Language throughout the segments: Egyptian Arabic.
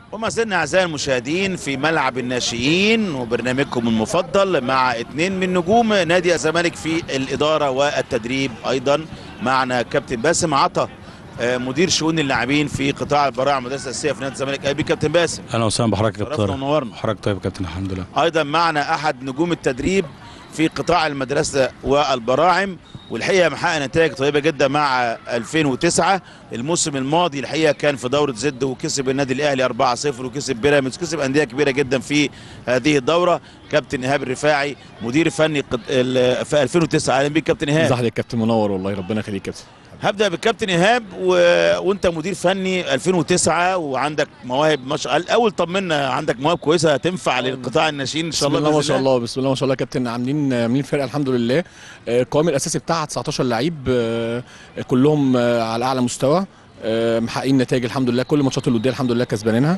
وما زلنا اعزائي المشاهدين في ملعب الناشئين وبرنامجكم المفضل مع اثنين من نجوم نادي الزمالك في الاداره والتدريب ايضا معنا كابتن باسم عطا آه، مدير شؤون اللاعبين في قطاع البراعم المدرسه الاساسيه في نادي الزمالك اهلا بيك كابتن باسم اهلا وسهلا بحضرتك يا شرفنا كابتن ونورنا. حضرتك طيب يا كابتن الحمد لله ايضا معنا احد نجوم التدريب في قطاع المدرسه والبراعم والحقيقه محقق نتائج طيبه جدا مع 2009 الموسم الماضي الحقيقه كان في دوره زد وكسب النادي الاهلي 4-0 وكسب بيراميدز كسب انديه كبيره جدا في هذه الدوره كابتن ايهاب الرفاعي مدير فني قد- ال- في 2009 اهلا بيك كابتن ايهاب ازي كابتن منور والله ربنا يخليك كابتن هبدا بالكابتن ايهاب و... وانت مدير فني 2009 وعندك مواهب ما شاء الله الاول طمنا عندك مواهب كويسه تنفع للقطاع الناشئين ان شاء بسم الله الله ما بإذن شاء الله بسم الله ما شاء الله يا كابتن عاملين عاملين فرقه الحمد لله آه، القوام الاساسي بتاعها 19 لعيب آه، كلهم آه، على اعلى مستوى آه، محققين نتائج الحمد لله كل ماتشات الوديه الحمد لله كسبانينها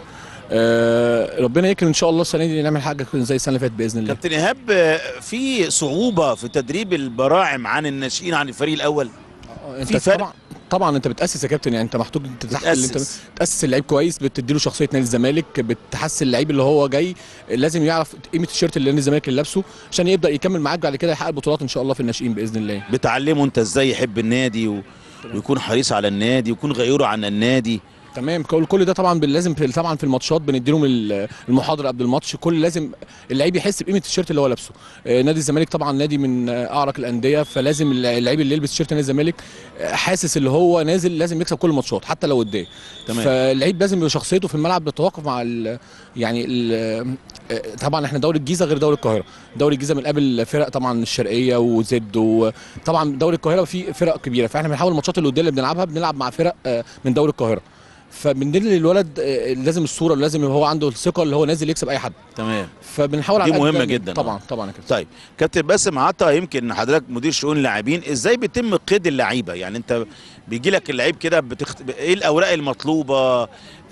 آه، ربنا يكرم ان شاء الله السنه دي نعمل حاجه زي السنه اللي فاتت باذن الله كابتن ايهاب آه، في صعوبه في تدريب البراعم عن الناشئين عن الفريق الاول انت في فرق؟ طبعا طبعا انت بتاسس يا كابتن يعني انت محتاج انت تحت- اللي انت بتأسس. تاسس اللعيب كويس بتديله شخصيه نادي الزمالك بتحسن اللعيب اللي هو جاي لازم يعرف قيمه التيشيرت اللي نادي الزمالك اللي لابسه عشان يبدا يكمل معاك بعد كده يحقق بطولات ان شاء الله في الناشئين باذن الله بتعلمه انت ازاي يحب النادي و... ويكون حريص على النادي ويكون غيور عن النادي تمام كل كل ده طبعا بال- لازم في طبعا في الماتشات بنديلهم ال- المحاضره قبل الماتش كل لازم اللعيب يحس بقيمه التيشيرت اللي هو لابسه آه، نادي الزمالك طبعا نادي من آه، اعرق الانديه فلازم الل- اللعيب اللي يلبس تيشيرت نادي الزمالك آه، حاسس اللي هو نازل لازم يكسب كل الماتشات حتى لو قدام تمام. فاللعيب لازم يبقى شخصيته في الملعب بتتوقف مع ال يعني ال آه، طبعا احنا دوري الجيزه غير دوري القاهره دوري الجيزه بنقابل فرق طبعا الشرقيه وزد وطبعا دوري القاهره فيه فرق كبيره فاحنا بنحاول الماتشات اللي قدام اللي بنلعبها بنلعب مع فرق آه، من دوري القاهره فبندل للولد آه، لازم الصوره لازم يبقى هو عنده الثقه اللي هو نازل يكسب اي حد تمام فبنحاول دي على قد مهمة ما- جداً. طبعا طبعا يا كابتن طيب كابتن باسم عطا يمكن حضرتك مدير شؤون اللاعبين ازاي بيتم قيد اللعيبه يعني انت بيجي لك اللعيب كده بتخت... ايه الاوراق المطلوبه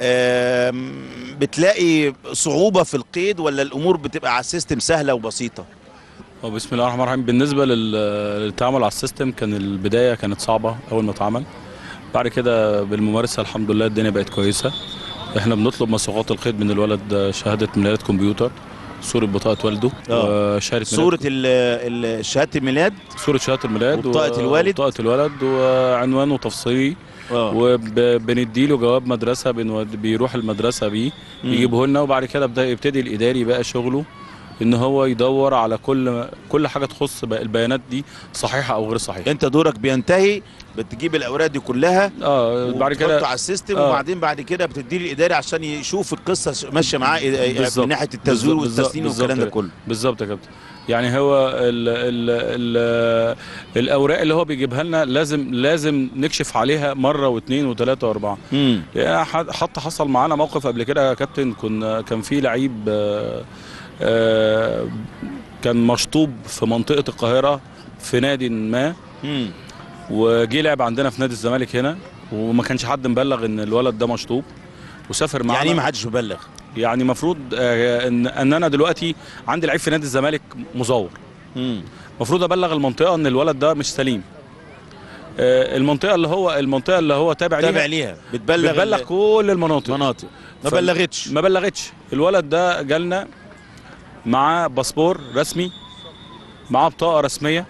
آم، بتلاقي صعوبه في القيد ولا الامور بتبقى على السيستم سهله وبسيطه هو بسم الله الرحمن الرحيم بالنسبه لل- للتعامل على السيستم كان البدايه كانت صعبه اول ما اتعمل بعد كده بالممارسه الحمد لله الدنيا بقت كويسه احنا بنطلب مسوقات القيد من الولد شهاده ميلاد كمبيوتر صوره بطاقه والده آه. وشهاده صوره ال... ال... شهاده الميلاد صوره شهاده الميلاد وبطاقة الوالد. وبطاقه الولد وعنوانه تفصيلي اه وبنديله جواب مدرسه بنود- بيروح المدرسه بيه مم. يجيبه لنا وبعد كده بدا يبتدي الاداري بقى شغله ان هو يدور على كل كل حاجه تخص بقى البيانات دي صحيحه او غير صحيحه انت دورك بينتهي بتجيب الاوراق دي كلها اه بعد وبتحطه كده على السيستم آه. وبعدين بعد كده بتدي الاداري عشان يشوف القصه ماشيه معاه إيه- من بالظبط. ناحيه التزوير بالظبط. والتسنين بالظبط. والكلام ده كله بالظبط يا كابتن يعني هو ال ال ال الاوراق اللي هو بيجيبها لنا لازم لازم نكشف عليها مره واثنين وثلاثه واربعه امم يعني ح- حتى حصل معانا موقف قبل كده يا كابتن كنا كان في لعيب آه، آه، كان مشطوب في منطقه القاهره في نادي ما امم وجي لعب عندنا في نادي الزمالك هنا وما كانش حد مبلغ ان الولد ده مشطوب وسافر معانا يعني ايه ما حدش مبلغ يعني المفروض ان ان انا دلوقتي عندي لعيب في نادي الزمالك مزور امم المفروض ابلغ المنطقه ان الولد ده مش سليم آه، المنطقه اللي هو المنطقه اللي هو تابع تابع ليها ليها بتبلغ بتبلغ ال- كل المناطق مناطق ما ف- بلغتش ما بلغتش الولد ده جالنا معاه باسبور رسمي معاه بطاقه رسميه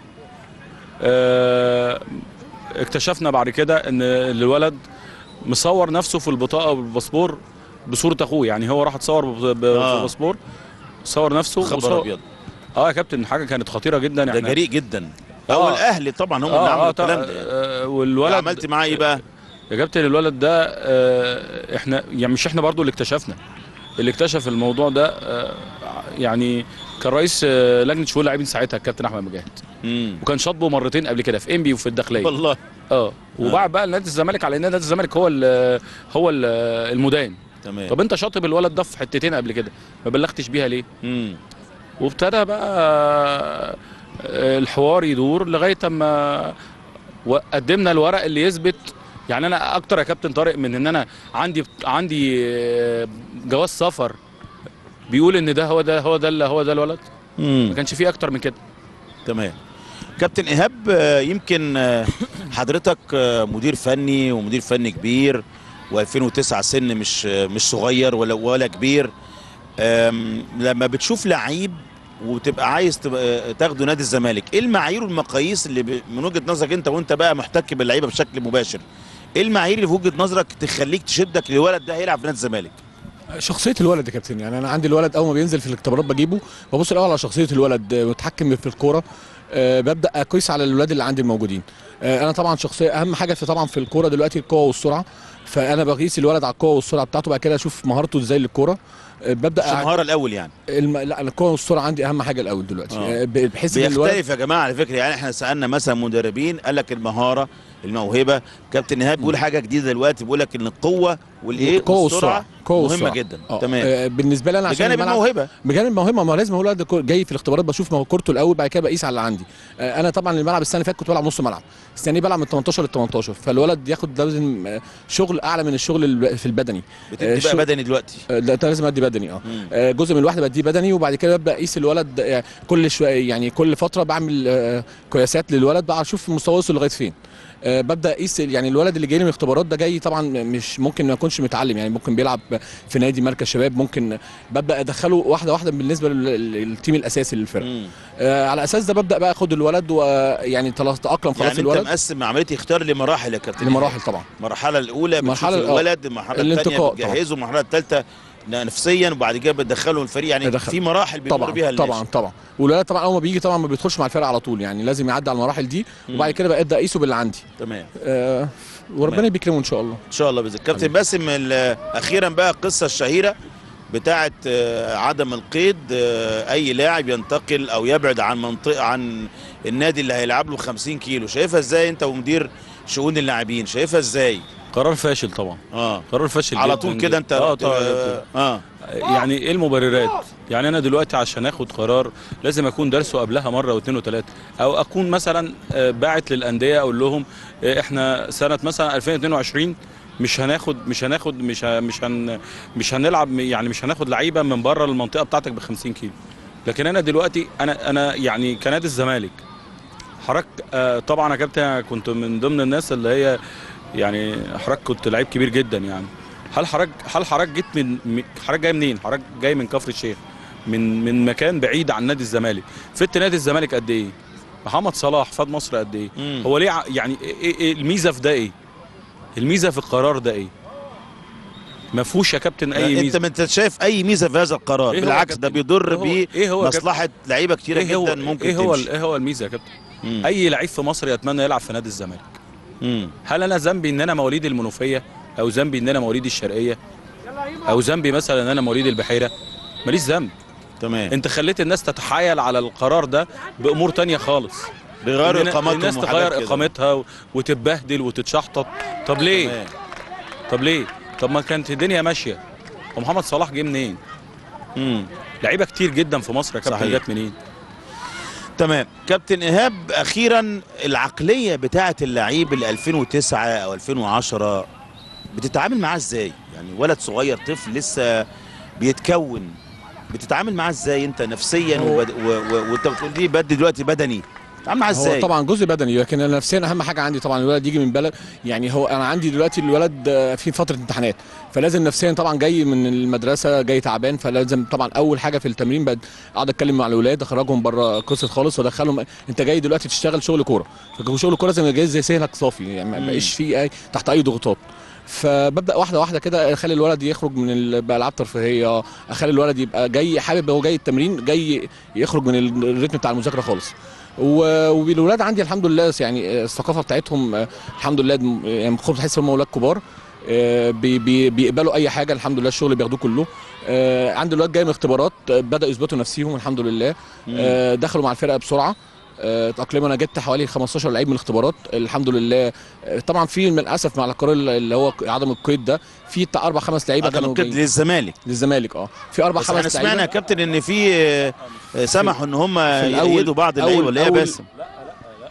آه، اكتشفنا بعد كده ان الولد مصور نفسه في البطاقه والباسبور بصوره اخوه يعني هو راح اتصور ب- ب- آه. في الباسبور صور نفسه خبر وصور- ابيض اه يا كابتن حاجه كانت خطيره جدا ده يعني جريء جدا آه. او الاهل طبعا هم اللي اه عملوا اه الكلام طبعا ده آه والولد عملت معاه ايه بقى يا كابتن الولد ده آه احنا يعني مش احنا برضو اللي اكتشفنا اللي اكتشف الموضوع ده آه يعني كان رئيس آه لجنه شؤون اللاعبين ساعتها الكابتن احمد مجاهد امم وكان شاطبه مرتين قبل كده في انبي وفي الداخليه والله اه وبعد بقى نادي الزمالك على ان نادي الزمالك هو ال هو ال المدان تمام طب انت شاطب الولد ده في حتتين قبل كده ما بلغتش بيها ليه امم وابتدى بقى آه، الحوار يدور لغايه اما قدمنا الورق اللي يثبت يعني انا اكتر يا كابتن طارق من ان انا عندي عندي آه، جواز سفر بيقول ان ده هو ده هو ده ال- هو ده الولد ما امم كانش فيه اكتر من كده تمام كابتن ايهاب آه، يمكن آه، حضرتك آه، مدير فني ومدير فني كبير و2009 سن مش مش صغير ولا ولا كبير أم، لما بتشوف لعيب وتبقى عايز تبقى تاخده نادي الزمالك ايه المعايير والمقاييس اللي ب- من وجهه نظرك انت وانت بقى محتك باللعيبه بشكل مباشر ايه المعايير اللي في وجهه نظرك تخليك تشدك للولد ده هيلعب في نادي الزمالك شخصيه الولد يا كابتن يعني انا عندي الولد اول ما بينزل في الاختبارات بجيبه ببص الاول على شخصيه الولد آه، متحكم في الكوره آه، ببدا اقيس على الولاد اللي عندي الموجودين آه، انا طبعا شخصيه اهم حاجه في طبعا في الكوره دلوقتي القوه والسرعه فانا بقيس الولد على القوه والسرعه بتاعته بعد كده اشوف مهارته ازاي للكوره آه، ببدا مش أع- المهاره الاول يعني الم... لا أنا القوه والسرعه عندي اهم حاجه الاول دلوقتي آه. آه، ب- بحيث ان الولد بيختلف يا جماعه على فكره يعني احنا سالنا مثلا مدربين قال لك المهاره الموهبه كابتن ايهاب بيقول حاجه جديده دلوقتي بيقول لك ان القوه والايه القوه والسرعه والسرعه القوه مهمه والسرعه جدا آه. تمام آه، بالنسبه لي انا عشان بجانب الملعب- الموهبه بجانب الموهبه ما هو لازم هو الولد كو- جاي في الاختبارات بشوف مو- كورته الاول بعد كده بقيس على اللي عندي آه، انا طبعا الملعب السنه اللي فاتت كنت بلعب نص ملعب السنه دي بلعب من 18 ل 18 فالولد ياخد لازم آه، شغل اعلى من الشغل ال- في البدني بتدي بقى الشغل- بدني دلوقتي آه، لا ده لازم ادي بدني اه مم. آه، جزء من الواحده بديه بدني وبعد كده ببدا اقيس الولد آه، كل شويه يعني كل فتره بعمل آه، قياسات للولد بقى اشوف مستواه وصل لغايه فين آه، ببدا اقيس يعني الولد اللي جاي لي من الاختبارات ده جاي طبعا مش ممكن ما يكونش متعلم يعني ممكن بيلعب في نادي مركز شباب ممكن ببدا ادخله واحده واحده بالنسبه لل- للتيم الاساسي للفرقه مم. آه، على اساس ده ببدا بقى اخد الولد ويعني تاقلم خلاص يعني انت الولد مقسم عمليه اختيار لمراحل يا كابتن لمراحل طبعا المرحله الاولى بتشوف مرحلة- آه. الولد المرحله الثانيه الانتقاء طبعا. بتجهزه المرحله الثالثه نفسيا وبعد كده بتدخله الفريق يعني بدخل. في مراحل بيمر طبعا بيها طبعا الناشئ. طبعا والولد طبعا اول ما بيجي طبعا ما بيدخلش مع الفرقه على طول يعني لازم يعدي على المراحل دي وبعد كده بقى ابدا اقيسه باللي عندي تمام آه وربنا بيكرمه ان شاء الله ان شاء الله باذن الله. كابتن باسم ال- اخيرا بقى القصه الشهيره بتاعه آه، عدم القيد آه، اي لاعب ينتقل او يبعد عن منطقه عن النادي اللي هيلعب له 50 كيلو شايفها ازاي انت ومدير شؤون اللاعبين شايفها ازاي قرار فاشل طبعا اه قرار فاشل على جداً طول جداً. كده انت اه رحت- طبعا اه, آه. يعني ايه المبررات يعني انا دلوقتي عشان اخد قرار لازم اكون درسه قبلها مره واثنين وثلاثه او اكون مثلا آه، باعت للانديه اقول لهم آه، احنا سنه مثلا 2022 مش هناخد مش هناخد مش ه- مش هن مش هنلعب يعني مش هناخد لعيبه من بره المنطقه بتاعتك ب 50 كيلو لكن انا دلوقتي انا انا يعني كنادي الزمالك حضرتك آه، طبعا يا كابتن كنت من ضمن الناس اللي هي يعني حضرتك كنت لعيب كبير جدا يعني هل حضرتك هل حضرتك جيت من من- حضرتك جاي منين؟ حضرتك جاي من كفر الشيخ من من مكان بعيد عن نادي الزمالك فت نادي الزمالك قد ايه؟ محمد صلاح فاد مصر قد ايه؟ مم. هو ليه ع- يعني إيه إيه الميزه في ده ايه؟ الميزه في القرار ده ايه؟ ما فيهوش يا كابتن اي انت ميزه ما انت شايف اي ميزه في هذا القرار إيه هو بالعكس يا ده كابتن؟ بيضر إيه هو- بيه إيه هو يا كابتن؟ مصلحه لعيبه كتيره ايه هو جدا ممكن ايه هو تمشي ايه هو الميزه يا كابتن؟ مم. اي لعيب في مصر يتمنى يلعب في نادي الزمالك مم. هل انا ذنبي ان انا مواليد المنوفيه او ذنبي ان انا مواليد الشرقيه او ذنبي مثلا ان انا مواليد البحيره ماليش ذنب تمام انت خليت الناس تتحايل على القرار ده بامور تانية خالص بيغيروا إن اقامتهم الناس وحاجات تغير كده. اقامتها و- وتتبهدل وتتشحطط طب ليه تمام. طب ليه طب ما كانت الدنيا ماشيه ومحمد صلاح جه منين مم. لعيبه كتير جدا في مصر يا كابتن صحيح. جت منين تمام كابتن ايهاب اخيرا العقليه بتاعه اللعيب ال 2009 او 2010 بتتعامل معاه ازاي يعني ولد صغير طفل لسه بيتكون بتتعامل معاه ازاي انت نفسيا هو- وبد... و... و... وانت بتقول لي بدي دلوقتي بدني بتتعامل معاه هو ازاي طبعا جزء بدني لكن انا نفسيا اهم حاجه عندي طبعا الولد يجي من بلد يعني هو انا عندي دلوقتي الولد آه، في فتره امتحانات فلازم نفسيا طبعا جاي من المدرسه جاي تعبان فلازم طبعا اول حاجه في التمرين بقعد اقعد اتكلم مع الاولاد اخرجهم بره قصه خالص وادخلهم انت جاي دلوقتي تشتغل شغل كوره فشغل كوره لازم يبقى جاي زي سهلك صافي يعني ما مم. بقاش فيه اي تحت اي ضغوطات فببدا واحده واحده كده اخلي الولد يخرج من ال- بالعاب ترفيهيه اخلي الولد يبقى جاي حابب هو جاي التمرين جاي يخرج من الريتم بتاع المذاكره خالص و- والولاد عندي الحمد لله يعني الثقافه بتاعتهم آه، الحمد لله دم- يعني خد تحس هم اولاد كبار آه، بي- بي- بيقبلوا اي حاجه الحمد لله الشغل بياخدوه كله آه، عندي الولاد جاي من اختبارات آه، بداوا يثبتوا نفسيهم الحمد لله آه، دخلوا مع الفرقه بسرعه آه، تقريبا انا جبت حوالي 15 لعيب من الاختبارات الحمد لله آه، طبعا في من الاسف مع القرار اللي هو عدم القيد ده في بتاع اربع خمس لعيبه عدم كانوا القيد جايين للزمالك للزمالك اه في اربع بس احنا خمس سمعنا يا لعيبه كابتن ان في آه، آه، سمحوا ان هم الأول- يأيدوا بعض اللعيبه أول- ولا ايه يا أول- باسم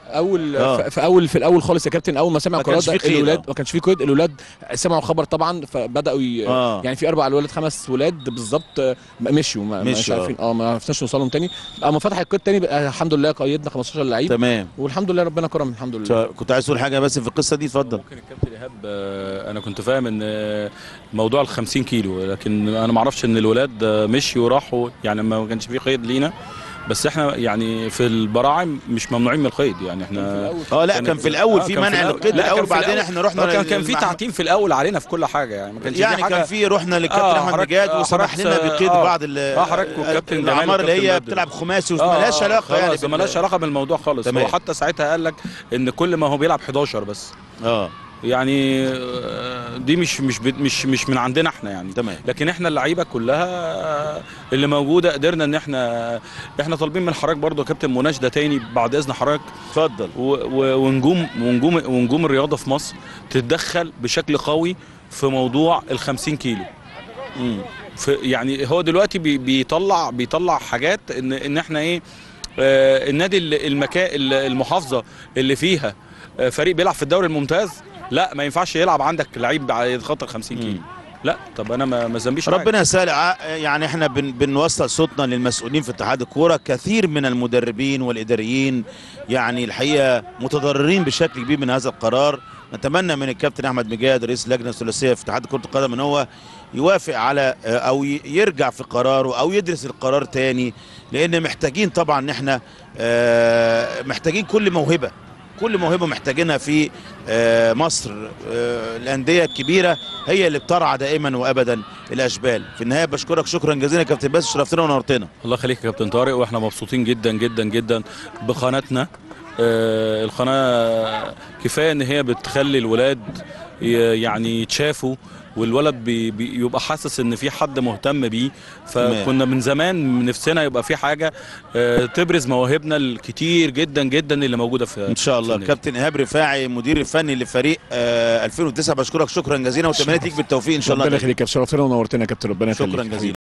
اول آه. في- في اول في الاول خالص يا كابتن اول ما سمعوا ما كانش قرار في قيد، الولاد آه. ما كانش في قيد الولاد سمعوا خبر طبعا فبداوا ي... آه. يعني في اربع الولاد خمس ولاد بالظبط آه، مشوا ما مش مشوا، آه. عارفين اه ما عرفناش نوصلهم تاني اما فتح القيد تاني بقى الحمد لله قيدنا 15 لعيب تمام والحمد لله ربنا كرم الحمد لله كنت عايز تقول حاجه بس في القصه دي اتفضل ممكن الكابتن ايهاب آه، انا كنت فاهم ان آه، موضوع ال 50 كيلو لكن انا ما اعرفش ان الولاد آه، مشيوا وراحوا يعني ما كانش في قيد لينا بس احنا يعني في البراعم مش ممنوعين من القيد يعني احنا اه لا كان- كان في الاول آه، في كان في منع الأول. للقيد لا، كان الاول في بعدين الأول. احنا رحنا آه، كان كان في للمحكمة. تعتيم في الاول علينا في كل حاجه يعني ما كانش يعني في حاجه كان في رحنا للكابتن آه، احمد حضرتك- مجاد آه، وسمح حضرتك- لنا بقيد آه. بعض ال- آه، حضرتك والكابتن جمال الاعمار اللي والكابتن هي بدر. بتلعب خماسي آه، ومالهاش علاقه يعني خلاص بال- مالهاش علاقه بالموضوع خالص تمام. هو حتى ساعتها قال لك ان كل ما هو بيلعب 11 بس اه يعني آه، دي مش مش بت- مش مش من عندنا احنا يعني تمام لكن احنا اللعيبه كلها آه، اللي موجوده قدرنا ان احنا احنا طالبين من حضرتك برضه يا كابتن مناشده تاني بعد اذن حضرتك اتفضل و- و- ونجوم ونجوم ونجوم الرياضه في مصر تتدخل بشكل قوي في موضوع ال 50 كيلو مم. في يعني هو دلوقتي بي بيطلع بيطلع حاجات ان ان احنا ايه آه النادي المكان المحافظه اللي فيها آه فريق بيلعب في الدوري الممتاز لا ما ينفعش يلعب عندك لعيب يتخطى 50 كيلو مم. لا طب انا ما ما ذنبيش حاجة. ربنا يسهل ع- يعني احنا بن بنوصل صوتنا للمسؤولين في اتحاد الكوره كثير من المدربين والاداريين يعني الحقيقه متضررين بشكل كبير من هذا القرار نتمنى من الكابتن احمد مجاد رئيس اللجنه الثلاثيه في اتحاد كره القدم ان هو يوافق على او ي- يرجع في قراره او يدرس القرار تاني لان محتاجين طبعا ان احنا آه، محتاجين كل موهبه كل موهبه محتاجينها في آه، مصر آه، الانديه الكبيره هي اللي بترعى دائما وابدا الاشبال في النهايه بشكرك شكرا جزيلا يا كابتن باسل شرفتنا ونورتنا الله يخليك يا كابتن طارق واحنا مبسوطين جدا جدا جدا بقناتنا آه القناه كفايه ان هي بتخلي الولاد ي- يعني يتشافوا والولد بي بي يبقى حاسس ان في حد مهتم بيه فكنا من زمان نفسنا يبقى في حاجه آه تبرز مواهبنا الكتير جدا جدا اللي موجوده في ان شاء في الله النادي. كابتن ايهاب رفاعي مدير الفني لفريق آه، 2009 بشكرك شكرا جزيلا وتمنيت ليك بالتوفيق ان شاء الله ربنا يخليك يا كابتن شرفتنا ونورتنا يا كابتن ربنا شكرا يخليك جزيلا